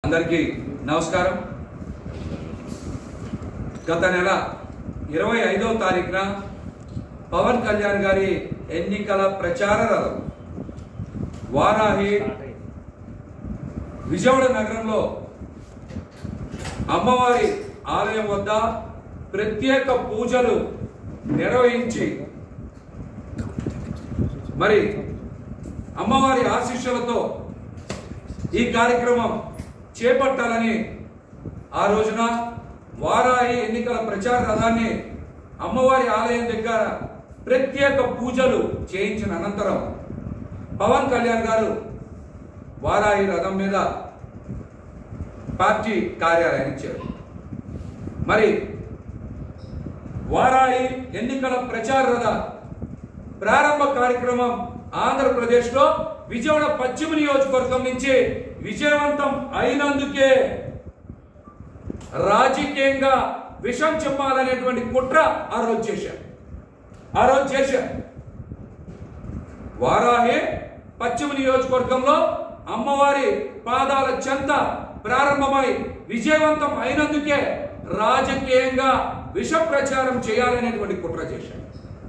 అందరికీ నమస్కారం గత నెల ఇరవై ఐదవ తారీఖున పవన్ కళ్యాణ్ గారి ఎన్నికల ప్రచార రథం వారాహి విజయవాడ నగరంలో అమ్మవారి ఆలయం వద్ద ప్రత్యేక పూజలు నిర్వహించి మరి అమ్మవారి ఆశీస్సులతో ఈ కార్యక్రమం చేపట్టాలని ఆ రోజున వారాహి ఎన్నికల ప్రచార రథాన్ని అమ్మవారి ఆలయం దగ్గర ప్రత్యేక పూజలు చేయించిన అనంతరం పవన్ కళ్యాణ్ గారు వారాహి రథం మీద పార్టీ కార్యాలయానికి ఇచ్చారు మరి వారాహి ఎన్నికల ప్రచార రథ ప్రారంభ కార్యక్రమం ఆంధ్రప్రదేశ్లో విజయవాడ పశ్చిమ నియోజకవర్గం నుంచి విజయవంతం అయినందుకే రాజకీయంగా విషం చెప్పాలనేటువంటి కుట్ర ఆ రోజు చేశారు ఆ రోజు చేశారు వారాహి పశ్చిమ నియోజకవర్గంలో అమ్మవారి పాదాల చెంత ప్రారంభమై విజయవంతం అయినందుకే రాజకీయంగా విష ప్రచారం చేయాలనేటువంటి కుట్ర చేశారు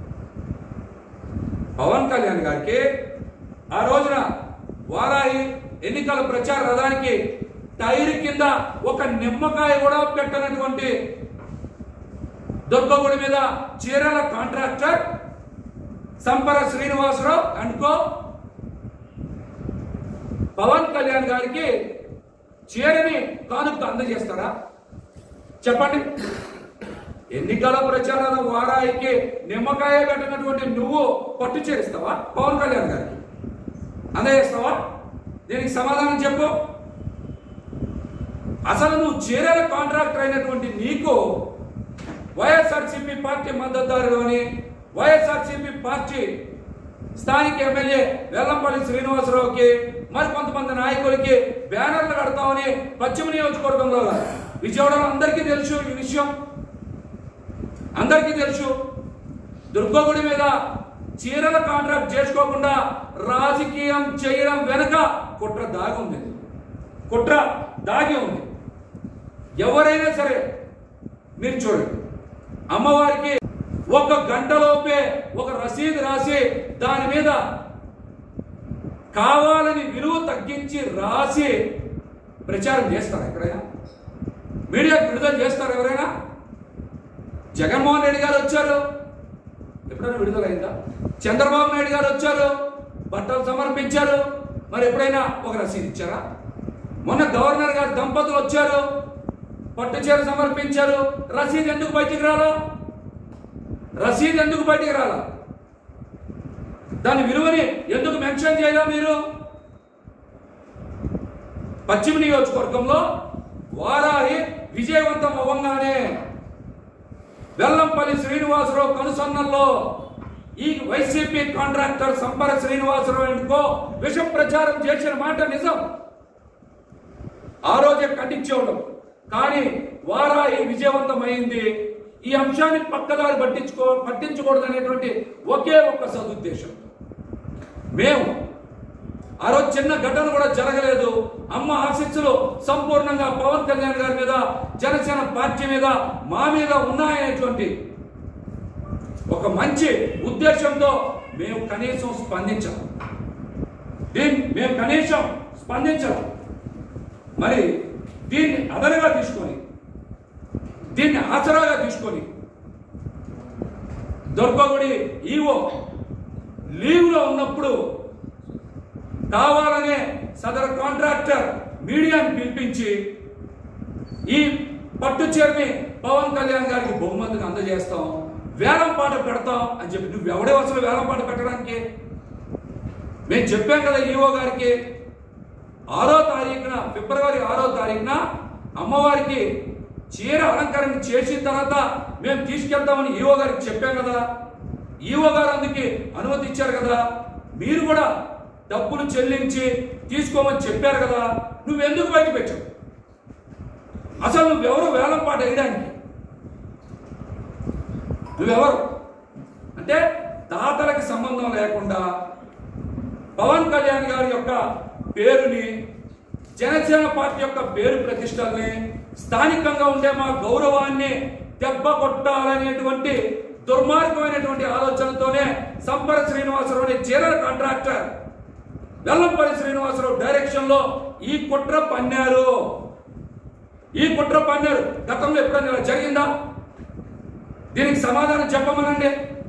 పవన్ కళ్యాణ్ గారికి ఆ రోజున వారాహి ఎన్నికల ప్రచార రథానికి టైర్ కింద ఒక నిమ్మకాయ కూడా పెట్టనటువంటి దుర్గగుడి మీద చీరల కాంట్రాక్టర్ సంపర శ్రీనివాసరావు అనుకో పవన్ కళ్యాణ్ గారికి చీరని కానుక అందజేస్తారా చెప్పండి ఎన్నికల ప్రచారాల వారాయికి నిమ్మకాయ పెట్టినటువంటి నువ్వు పట్టు చేస్తావా పవన్ కళ్యాణ్ గారికి అందజేస్తావా దీనికి సమాధానం చెప్పు అసలు నువ్వు చీరల కాంట్రాక్టర్ అయినటువంటి నీకు వైఎస్ఆర్సీపీ పార్టీ మద్దతుదారులోని వైఎస్ఆర్సీపీ పార్టీ స్థానిక ఎమ్మెల్యే వెల్లంపల్లి శ్రీనివాసరావుకి మరి కొంతమంది నాయకులకి బ్యానర్లు కడతామని పశ్చిమ నియోజకవర్గంలో విజయవాడలో అందరికీ తెలుసు ఈ విషయం అందరికీ తెలుసు దుర్గగుడి మీద చీరల కాంట్రాక్ట్ చేసుకోకుండా రాజకీయం చేయడం వెనక కుట్ర దాగి ఉంది కుట్ర దాగి ఉంది ఎవరైనా సరే మీరు చూడండి అమ్మవారికి ఒక గంటలోపే ఒక రసీదు రాసి దాని మీద కావాలని విలువ తగ్గించి రాసి ప్రచారం చేస్తారు ఎక్కడైనా మీడియాకు విడుదల చేస్తారు ఎవరైనా జగన్మోహన్ రెడ్డి గారు వచ్చారు ఎప్పుడైనా విడుదలైందా చంద్రబాబు నాయుడు గారు వచ్చారు బట్టలు సమర్పించారు మరి ఎప్పుడైనా ఒక రసీదు ఇచ్చారా మొన్న గవర్నర్ గారు దంపతులు వచ్చారు పట్టు చీర సమర్పించారు రసీదు ఎందుకు బయటికి రాలా రసీదు ఎందుకు బయటికి రాలా దాని విలువని ఎందుకు మెన్షన్ చేయలా మీరు పశ్చిమ నియోజకవర్గంలో వారాహి విజయవంతం అవ్వంగానే వెల్లంపల్లి శ్రీనివాసరావు కనుసన్నల్లో ఈ వైసీపీ కాంట్రాక్టర్ సంపర శ్రీనివాసరావు ఎందుకో విష ప్రచారం చేసిన మాట నిజం ఆ రోజే ఖండించేవాడు కానీ వారాయి విజయవంతం అయింది ఈ అంశాన్ని పక్కదారి పట్టించుకో పట్టించకూడదు అనేటువంటి ఒకే ఒక్క సదుద్దేశం మేము ఆ రోజు చిన్న ఘటన కూడా జరగలేదు అమ్మ ఆశీస్సులు సంపూర్ణంగా పవన్ కళ్యాణ్ గారి మీద జనసేన పార్టీ మీద మా మీద ఉన్నాయనేటువంటి ఒక మంచి ఉద్దేశంతో మేము కనీసం స్పందించాం దీన్ని మేము కనీసం స్పందించాం మరి దీన్ని అదనగా తీసుకొని దీన్ని ఆసరాగా తీసుకొని దుర్గగుడి ఈవో లీవ్లో ఉన్నప్పుడు కావాలనే సదరు కాంట్రాక్టర్ మీడియాని పిలిపించి ఈ పట్టు చీరని పవన్ కళ్యాణ్ గారికి బహుమతిని అందజేస్తాం వేలం పాట పెడతాం అని చెప్పి నువ్వు ఎవడే అసలు వేలం పాట పెట్టడానికి మేము చెప్పాం కదా ఈవో గారికి ఆరో తారీఖున ఫిబ్రవరి ఆరో తారీఖున అమ్మవారికి చీర అలంకరణ చేసిన తర్వాత మేము తీసుకెళ్తామని ఈవో గారికి చెప్పాం కదా ఈవో గారు అందుకే అనుమతి ఇచ్చారు కదా మీరు కూడా డబ్బులు చెల్లించి తీసుకోమని చెప్పారు కదా నువ్వెందుకు బయట పెట్టావు అసలు నువ్వెవరు వేలం పాట వేయడానికి నువ్వెవరు అంటే తాతలకి సంబంధం లేకుండా పవన్ కళ్యాణ్ గారి యొక్క పేరుని జనసేన పార్టీ యొక్క పేరు ప్రతిష్టల్ని స్థానికంగా ఉండే మా గౌరవాన్ని దెబ్బ కొట్టాలనేటువంటి దుర్మార్గమైనటువంటి ఆలోచనతోనే సంపర శ్రీనివాసరావు అనే చీరల కాంట్రాక్టర్ వెల్లంపల్లి శ్రీనివాసరావు డైరెక్షన్ లో ఈ కుట్ర పన్నారు ఈ కుట్ర పన్నారు గతంలో ఎప్పుడైనా ఇలా జరిగిందా దీనికి సమాధానం చెప్పమనండి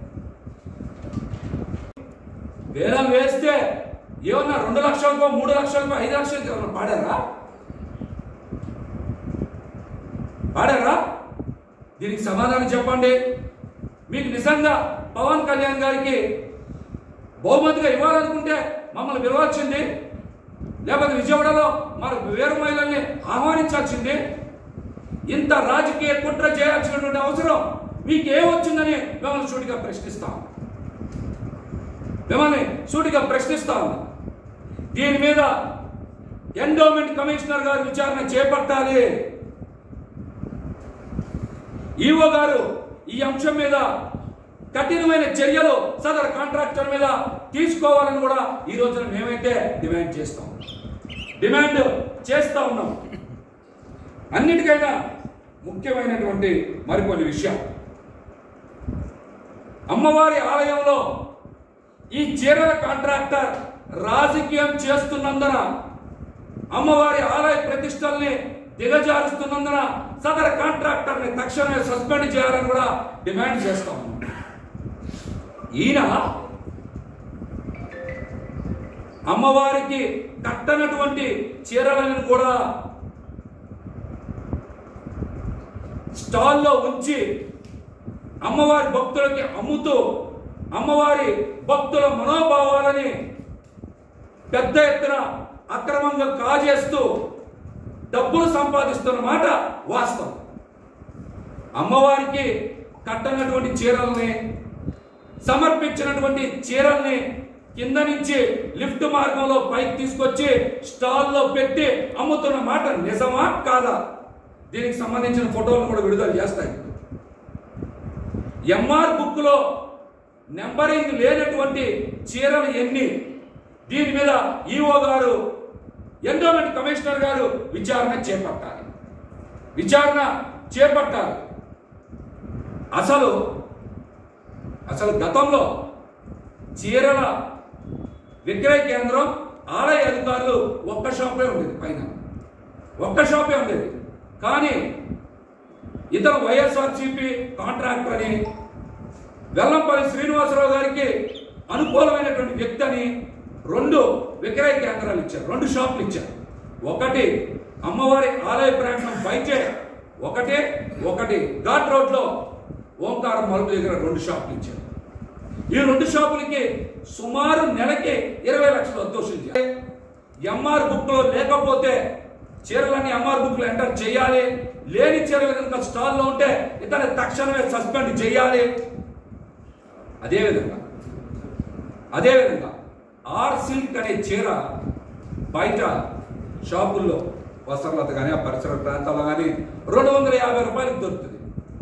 వేలం వేస్తే ఏమన్నా రెండు లక్షలకో మూడు లక్షలకో ఐదు లక్షలకో ఏమన్నా పాడారా పాడారా దీనికి సమాధానం చెప్పండి మీకు నిజంగా పవన్ కళ్యాణ్ గారికి బహుమతిగా ఇవ్వాలనుకుంటే మమ్మల్ని పిలవాల్సింది లేకపోతే విజయవాడలో మన వేరు మహిళల్ని ఆహ్వానించాల్సింది ఇంత రాజకీయ కుట్ర చేయాల్సినటువంటి అవసరం మీకు ఏమొచ్చిందని మిమ్మల్ని సూటిగా ప్రశ్నిస్తాం మిమ్మల్ని సూటిగా ప్రశ్నిస్తాం దీని మీద ఎండోమెంట్ కమిషనర్ గారు విచారణ చేపట్టాలి ఈవో గారు ఈ అంశం మీద కఠినమైన చర్యలు సదరు కాంట్రాక్టర్ మీద తీసుకోవాలని కూడా ఈ రోజున మేమైతే డిమాండ్ చేస్తాం డిమాండ్ చేస్తా ఉన్నాం అన్నిటికైనా ముఖ్యమైనటువంటి మరికొన్ని విషయం అమ్మవారి ఆలయంలో ఈ చీరల కాంట్రాక్టర్ రాజకీయం చేస్తున్నందున అమ్మవారి ఆలయ ప్రతిష్టల్ని దిగజారుస్తున్నందున సదర కాంట్రాక్టర్ని తక్షణమే సస్పెండ్ చేయాలని కూడా డిమాండ్ చేస్తాం ఈయన అమ్మవారికి కట్టనటువంటి చీరలను కూడా స్టాల్లో ఉంచి అమ్మవారి భక్తులకి అమ్ముతూ అమ్మవారి భక్తుల మనోభావాలని పెద్ద ఎత్తున అక్రమంగా కాజేస్తూ డబ్బులు సంపాదిస్తున్న మాట వాస్తవం అమ్మవారికి కట్టనటువంటి చీరల్ని సమర్పించినటువంటి చీరల్ని కింద నుంచి లిఫ్ట్ మార్గంలో పైకి తీసుకొచ్చి స్టాల్లో పెట్టి అమ్ముతున్న మాట నిజమా కాదా దీనికి సంబంధించిన ఫోటోలను కూడా విడుదల చేస్తాయి ఎంఆర్ బుక్ లో నెంబరింగ్ లేనటువంటి చీరలు ఎన్ని దీని మీద ఈఓ గారు ఎండోమెంట్ కమిషనర్ గారు విచారణ చేపట్టాలి విచారణ చేపట్టాలి అసలు అసలు గతంలో చీరల విక్రయ కేంద్రం ఆలయ అధికారులు ఒక్క షాపే ఉండేది పైన ఒక్క షాపే ఉండేది కానీ ఇతను వైఎస్ఆర్సీపీ కాంట్రాక్టర్ అని వెల్లంపల్లి శ్రీనివాసరావు గారికి అనుకూలమైనటువంటి వ్యక్తి అని రెండు విక్రయ కేంద్రాలు ఇచ్చారు రెండు షాపులు ఇచ్చారు ఒకటి అమ్మవారి ఆలయ ప్రాంగణం బయటే ఒకటే ఒకటి ఘాట్ రోడ్లో ఓంకారం మలుపు దగ్గర రెండు షాపులు ఇచ్చారు ఈ రెండు షాపులకి సుమారు నెలకి ఇరవై లక్షలు వద్దోషించారు ఎంఆర్ బుక్ లో లేకపోతే చీరలన్నీ ఎంఆర్ బుక్ లో ఎంటర్ చేయాలి లేని చీరలు కనుక స్టాల్లో ఉంటే ఇతను తక్షణమే సస్పెండ్ చేయాలి అదేవిధంగా అదేవిధంగా ఆర్ సిల్క్ అనే చీర బయట షాపుల్లో వస్త్రలత కానీ ఆ పరిసర ప్రాంతాల్లో కానీ రెండు వందల యాభై రూపాయలకు దొరుకుతుంది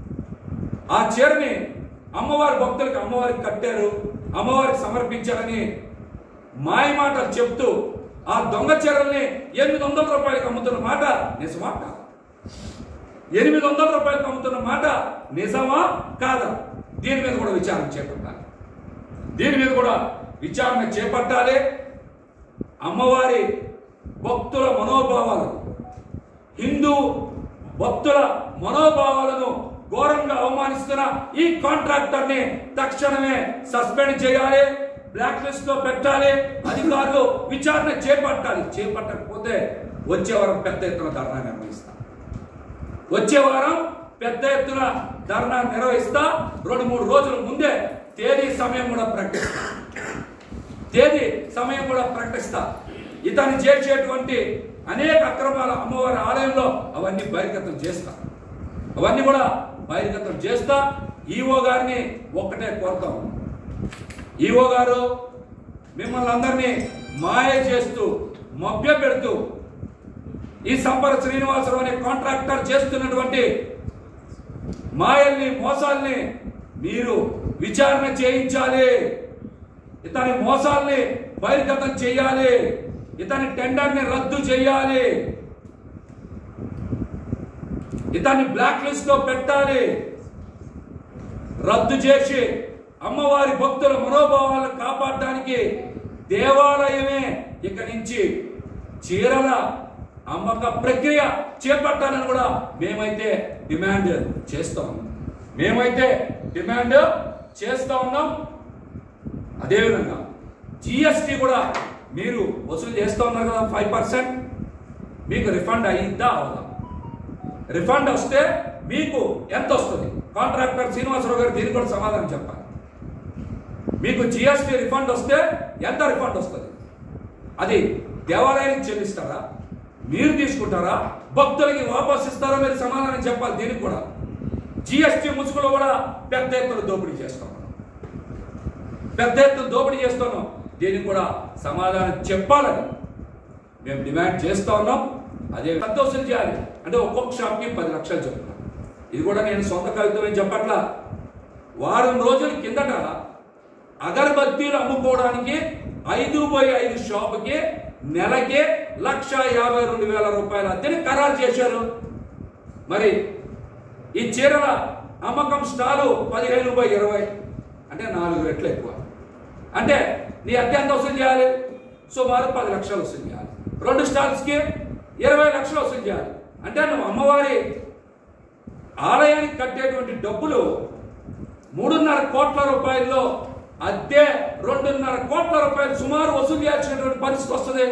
ఆ చీరని అమ్మవారి భక్తులకు అమ్మవారికి కట్టారు అమ్మవారికి సమర్పించారని మాయ మాటలు చెప్తూ ఆ దొంగ చీరల్ని ఎనిమిది వందల రూపాయలకు అమ్ముతున్న మాట నిజమా కాదా ఎనిమిది వందల రూపాయలకు అమ్ముతున్న మాట నిజమా కాదా దీని మీద కూడా విచారణ చేపట్టాలి దీని మీద కూడా విచారణ చేపట్టాలి అమ్మవారి భక్తుల మనోభావాలు హిందూ భక్తుల మనోభావాలను ఘోరంగా అవమానిస్తున్న ఈ కాంట్రాక్టర్ ని తక్షణమే సస్పెండ్ చేయాలి బ్లాక్ లిస్ట్ లో పెట్టాలి అధికారులు విచారణ చేపట్టాలి చేపట్టకపోతే వచ్చే వారం పెద్ద ఎత్తున ధర్నా నిర్వహిస్తాం వచ్చే వారం పెద్ద ఎత్తున ధర్నా నిర్వహిస్తా రెండు మూడు రోజుల ముందే తేదీ సమయం కూడా ప్రకటిస్తా తేదీ సమయం కూడా ప్రకటిస్తా ఇతను చేసేటువంటి అనేక అక్రమాల అమ్మవారి ఆలయంలో అవన్నీ బహిర్గతం చేస్తా అవన్నీ కూడా బహిర్గతం చేస్తా ఈఓ గారిని ఒక్కటే కోరుతాం ఈఓ గారు మిమ్మల్ని అందరినీ మాయ చేస్తూ మభ్య పెడుతూ ఈ సంపర శ్రీనివాసరావు అనే కాంట్రాక్టర్ చేస్తున్నటువంటి మాయల్ని మోసాల్ని మీరు విచారణ చేయించాలి ఇతని మోసాల్ని బహిర్గతం చేయాలి ఇతని టెండర్ని రద్దు చేయాలి ఇతన్ని బ్లాక్ లిస్ట్ లో పెట్టాలి రద్దు చేసి అమ్మవారి భక్తుల మనోభావాలను కాపాడడానికి దేవాలయమే ఇక నుంచి చీరల అమ్మక ప్రక్రియ చేపట్టాలని కూడా మేమైతే డిమాండ్ చేస్తాం మేమైతే డిమాండ్ చేస్తా ఉన్నాం అదేవిధంగా జిఎస్టి కూడా మీరు వసూలు చేస్తూ ఉన్నారు కదా ఫైవ్ పర్సెంట్ మీకు రిఫండ్ అయ్యిద్దా అవదా రిఫండ్ వస్తే మీకు ఎంత వస్తుంది కాంట్రాక్టర్ శ్రీనివాసరావు గారు దీనికి కూడా సమాధానం చెప్పాలి మీకు జిఎస్టీ రిఫండ్ వస్తే ఎంత రిఫండ్ వస్తుంది అది దేవాలయానికి చెల్లిస్తారా మీరు తీసుకుంటారా భక్తులకి వాపస్ ఇస్తారా మీరు సమాధానం చెప్పాలి దీనికి కూడా జిఎస్టీ ముసుగులో కూడా పెద్ద ఎత్తున దోపిడీ చేస్తాం మనం. పెద్ద ఎత్తున దోపిడీ చేస్తున్నాం దీనికి కూడా సమాధానం చెప్పాలని మేము డిమాండ్ చేస్తా ఉన్నాం అదే సంతోషం చేయాలి అంటే ఒక్కొక్క షాప్కి పది లక్షలు చెప్తున్నాం ఇది కూడా నేను సొంత కవిత్వం ఏం చెప్పట్లా వారం రోజుల కిందట అగరబత్తీలు అమ్ముకోవడానికి ఐదు బై ఐదు షాపుకి నెలకి లక్ష యాభై రెండు వేల రూపాయల అద్దెని ఖరారు చేశారు మరి ఈ చీరల అమ్మకం స్టాలు పదిహేను బై ఇరవై అంటే నాలుగు రెట్లు ఎక్కువ అంటే నీ అద్దె ఎంత వసూలు చేయాలి సుమారు పది లక్షలు వసూలు చేయాలి రెండు స్టాల్స్కి ఇరవై లక్షలు వసూలు చేయాలి అంటే నువ్వు అమ్మవారి ఆలయానికి కట్టేటువంటి డబ్బులు మూడున్నర కోట్ల రూపాయల్లో అద్దె రెండున్నర కోట్ల రూపాయలు సుమారు వసూలు చేయాల్సినటువంటి పరిస్థితి వస్తుంది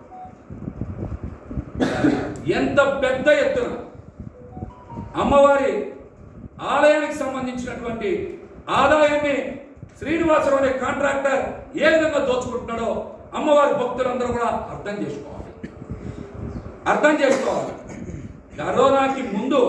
ఎంత పెద్ద ఎత్తున అమ్మవారి ఆలయానికి సంబంధించినటువంటి ఆదాయాన్ని శ్రీనివాసరావు అనే కాంట్రాక్టర్ ఏ విధంగా దోచుకుంటున్నాడో అమ్మవారి భక్తులందరూ కూడా అర్థం చేసుకోవాలి అర్థం చేసుకోవాలి కరోనాకి ముందు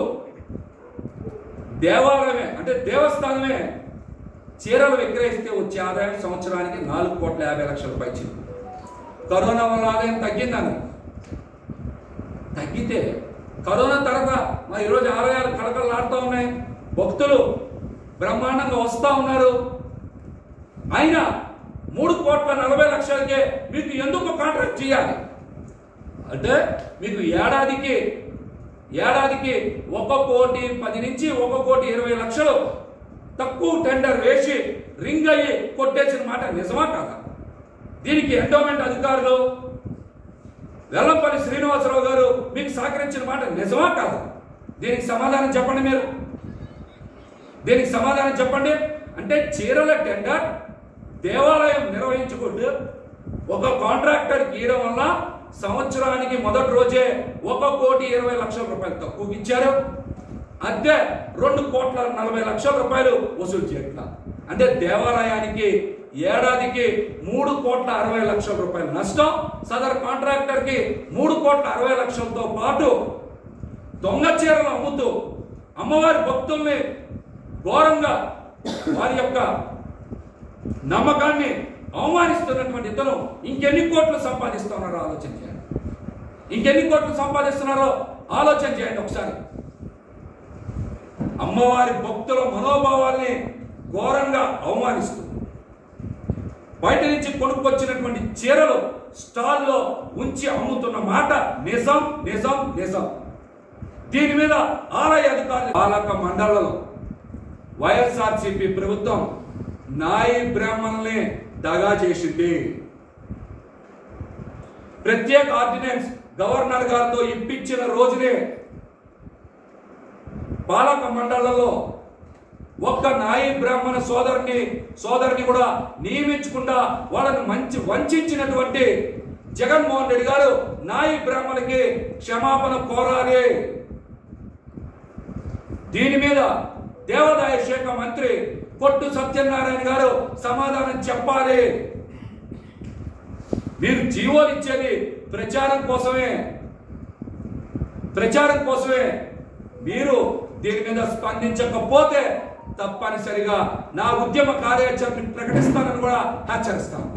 దేవాలయమే అంటే దేవస్థానమే చీరలు విక్రయిస్తే వచ్చే ఆదాయం సంవత్సరానికి నాలుగు కోట్ల యాభై లక్షల రూపాయలు కరోనా వల్ల ఆదాయం తగ్గిందని తగ్గితే కరోనా తర్వాత మా ఈరోజు ఆలయాలు కలకలలాడుతూ ఉన్నాయి భక్తులు బ్రహ్మాండంగా వస్తూ ఉన్నారు అయినా మూడు కోట్ల నలభై లక్షలకే మీకు ఎందుకు కాంట్రాక్ట్ చేయాలి అంటే మీకు ఏడాదికి ఏడాదికి ఒక కోటి పది నుంచి ఒక కోటి ఇరవై లక్షలు తక్కువ టెండర్ వేసి రింగ్ అయ్యి కొట్టేసిన మాట నిజమా కాదా దీనికి ఎండోమెంట్ అధికారులు వెల్లంపల్లి శ్రీనివాసరావు గారు మీకు సహకరించిన మాట నిజమా కాదా దీనికి సమాధానం చెప్పండి మీరు దీనికి సమాధానం చెప్పండి అంటే చీరల టెండర్ దేవాలయం నిర్వహించుకుంటూ ఒక కాంట్రాక్టర్ గీయడం వల్ల సంవత్సరానికి మొదటి రోజే ఒక కోటి ఇరవై లక్షల రూపాయలు తక్కువ ఇచ్చారు అద్దె రెండు కోట్ల నలభై లక్షల రూపాయలు వసూలు చేయట్ల అంటే దేవాలయానికి ఏడాదికి మూడు కోట్ల అరవై లక్షల రూపాయల నష్టం సదర్ కాంట్రాక్టర్ కి మూడు కోట్ల అరవై లక్షలతో పాటు దొంగ చీరలు అమ్ముతూ అమ్మవారి భక్తుల్ని ఘోరంగా వారి యొక్క నమ్మకాన్ని అవమానిస్తున్నటువంటి ఇతను ఇంకెన్ని కోట్లు సంపాదిస్తున్నారో ఆలోచన చేయండి ఇంకెన్ని కోట్లు సంపాదిస్తున్నారో ఆలోచన చేయండి ఒకసారి అమ్మవారి భక్తుల మనోభావాల్ని ఘోరంగా అవమానిస్తుంది బయట నుంచి కొనుక్కొచ్చినటువంటి చీరలు స్టాల్లో ఉంచి అమ్ముతున్న మాట నిజం నిజం నిజం దీని మీద ఆలయ అధికారులు పాలక మండలంలో వైఎస్ఆర్సీపీ ప్రభుత్వం నాయి బ్రాహ్మణుల్ని దగా చేసింది ప్రత్యేక ఆర్డినెన్స్ గవర్నర్ గారితో ఇప్పించిన రోజునే పాలక మండలంలో ఒక్క నాయి బ్రాహ్మణ సోదరుని సోదరుని కూడా నియమించకుండా వాళ్ళని మంచి వంచినటువంటి జగన్మోహన్ రెడ్డి గారు నాయి బ్రాహ్మణులకి క్షమాపణ కోరాలి దీని మీద దేవాదాయ శాఖ మంత్రి కొట్టు సత్యనారాయణ గారు సమాధానం చెప్పాలి మీరు జీవోలు ఇచ్చేది ప్రచారం కోసమే ప్రచారం కోసమే మీరు దీని మీద స్పందించకపోతే తప్పనిసరిగా నా ఉద్యమ కార్యాచరణ ప్రకటిస్తానని కూడా హెచ్చరిస్తాను